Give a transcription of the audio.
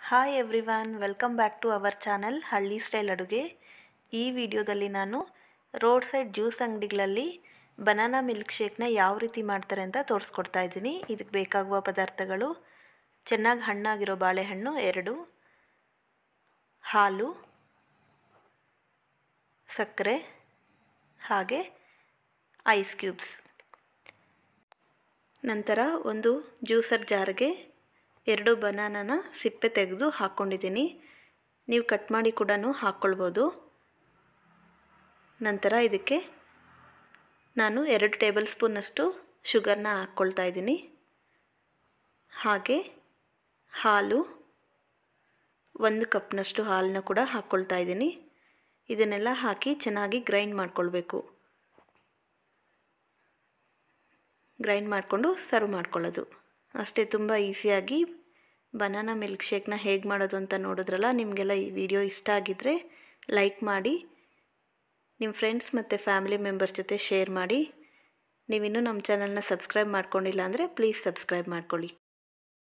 hi everyone welcome back to our channel ಹಳ್ಳಿ style ಅಡುಗೆ ಈ ವಿಡಿಯೋದಲ್ಲಿ ನಾನು ರೋಡ್ ಸೈಡ್ ಜ್ಯೂಸ್ ಅಂಗಡಿಗಳಲ್ಲಿ ಬನಾನಾ ಮಿಲ್ಕ್ ಶೇಕ್ನ ಯಾವ ರೀತಿ ಮಾಡ್ತಾರೆ ಅಂತ ತೋರಿಸ್ಕೊಡ್ತಾ ಇದ್ದೀನಿ ಇದಕ್ಕೆ ಬೇಕಾಗುವ ಪದಾರ್ಥಗಳು ಚೆನ್ನಾಗಿ ಹಣ್ಣಾಗಿರೋ ಬಾಳೆಹಣ್ಣು ಎರಡು ಹಾಲು ಸಕ್ಕರೆ ಹಾಗೆ ಐಸ್ ಕ್ಯೂಬ್ಸ್ ನಂತರ ಒಂದು ಜ್ಯೂಸರ್ ಜಾರ್ಗೆ ಎರಡು ಬನಾನನ ಸಿಪ್ಪೆ ತೆಗೆದು ಹಾಕ್ಕೊಂಡಿದ್ದೀನಿ ನೀವು ಕಟ್ ಮಾಡಿ ಕೂಡ ಹಾಕ್ಕೊಳ್ಬೋದು ನಂತರ ಇದಕ್ಕೆ ನಾನು ಎರಡು ಟೇಬಲ್ ಸ್ಪೂನಷ್ಟು ಶುಗರ್ನ ಹಾಕ್ಕೊಳ್ತಾ ಇದ್ದೀನಿ ಹಾಗೆ ಹಾಲು ಒಂದು ಕಪ್ನಷ್ಟು ಹಾಲನ್ನ ಕೂಡ ಹಾಕ್ಕೊಳ್ತಾ ಇದ್ದೀನಿ ಇದನ್ನೆಲ್ಲ ಹಾಕಿ ಚೆನ್ನಾಗಿ ಗ್ರೈಂಡ್ ಮಾಡ್ಕೊಳ್ಬೇಕು ಗ್ರೈಂಡ್ ಮಾಡಿಕೊಂಡು ಸರ್ವ್ ಮಾಡ್ಕೊಳ್ಳೋದು ಅಷ್ಟೇ ತುಂಬ ಈಸಿಯಾಗಿ ಬನಾನಾ ಮಿಲ್ಕ್ ಶೇಕ್ನ ಹೇಗೆ ಮಾಡೋದು ಅಂತ ನೋಡಿದ್ರಲ್ಲ ನಿಮಗೆಲ್ಲ ಈ ವಿಡಿಯೋ ಇಷ್ಟ ಆಗಿದ್ದರೆ ಲೈಕ್ ಮಾಡಿ ನಿಮ್ಮ ಫ್ರೆಂಡ್ಸ್ ಮತ್ತು ಫ್ಯಾಮಿಲಿ ಮೆಂಬರ್ಸ್ ಜೊತೆ ಶೇರ್ ಮಾಡಿ ನೀವಿನ್ನೂ ನಮ್ಮ ಚಾನಲ್ನ ಸಬ್ಸ್ಕ್ರೈಬ್ ಮಾಡ್ಕೊಂಡಿಲ್ಲ ಅಂದರೆ ಪ್ಲೀಸ್ ಸಬ್ಸ್ಕ್ರೈಬ್ ಮಾಡ್ಕೊಳ್ಳಿ